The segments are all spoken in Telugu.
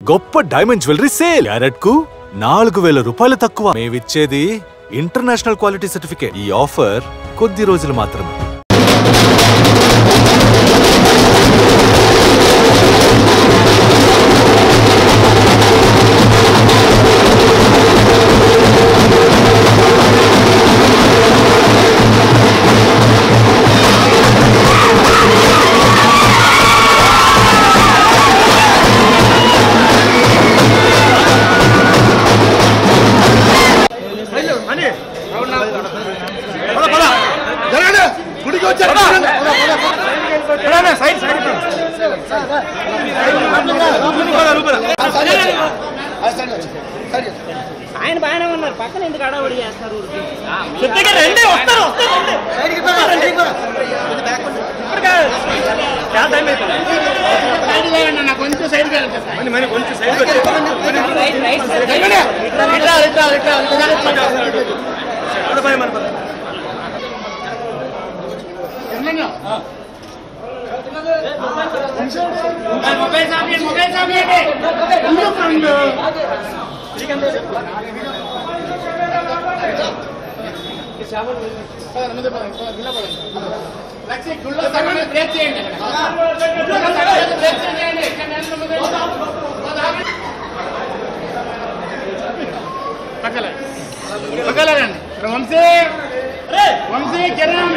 గొప్ప డైమండ్ జ్యువెలరీ సేల్ క్యారెట్ కు నాలుగు వేల రూపాయలు తక్కువ మేమిచ్చేది ఇంటర్నేషనల్ క్వాలిటీ సర్టిఫికేట్ ఈ ఆఫర్ కొద్ది రోజులు మాత్రమే ఆయన బాగానే ఉన్నారు పక్కన ఎందుకు అడవడి చేస్తారు ఊరికి రైట్ రైట్ వంశీ వంశీ కిరణ్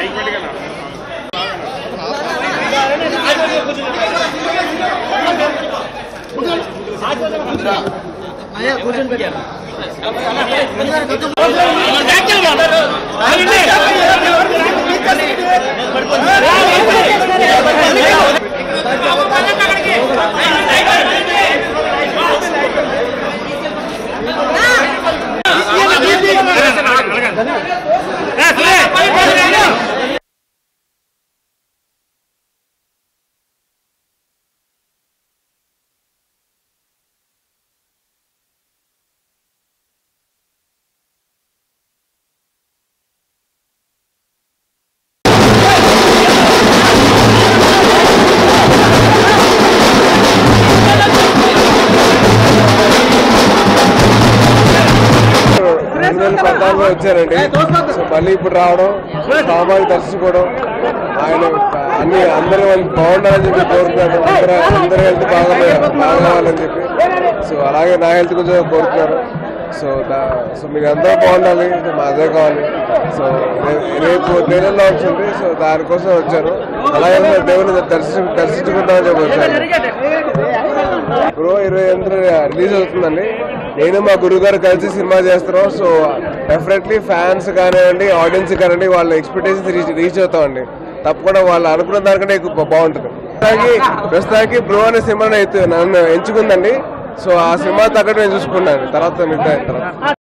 రెండు వేల పద్నాలుగులో వచ్చారండి సో మళ్ళీ ఇప్పుడు రావడం స్వామివారిని దర్శించుకోవడం ఆయన అన్ని అందరూ వాళ్ళు బాగుండాలని చెప్పి కోరుతున్నారు అందరూ అందరూ హెల్త్ బాగా బాగాలని చెప్పి సో అలాగే నా హెల్త్ కొంచెం కోరుతున్నారు సో దా సో మీకు అందరూ బాగుండాలి సో మా అదే కావాలి సో రే- రేపు నెలలో వచ్చింది సో దానికోసం వచ్చారు అలాగే మేము దేవుని దర్శించు దర్శించుకుంటామని చెప్పి వచ్చాను బ్రో ఇరవై ఎనిమిది రిలీజ్ అవుతుందండి నేను మా గురువు గారు కలిసి సినిమా చేస్తున్నాం సో డెఫినెట్లీ ఫ్యాన్స్ కానివ్వండి ఆడియన్స్ కానివ్వండి వాళ్ళ ఎక్స్పెక్టేషన్స్ రీచ్ రీచ్ అవుతామండి తప్పకుండా వాళ్ళు అనుకున్న దానికంటే ఎక్కువ బా- బాగుంటుంది ప్రస్తుతానికి ప్రస్తుతానికి బ్రో అనే సినిమా నన్ను ఎంచుకుందండి సో ఆ సినిమా తగ్గట్టు నేను చూసుకున్నాను తర్వాత మిగతా తర్వాత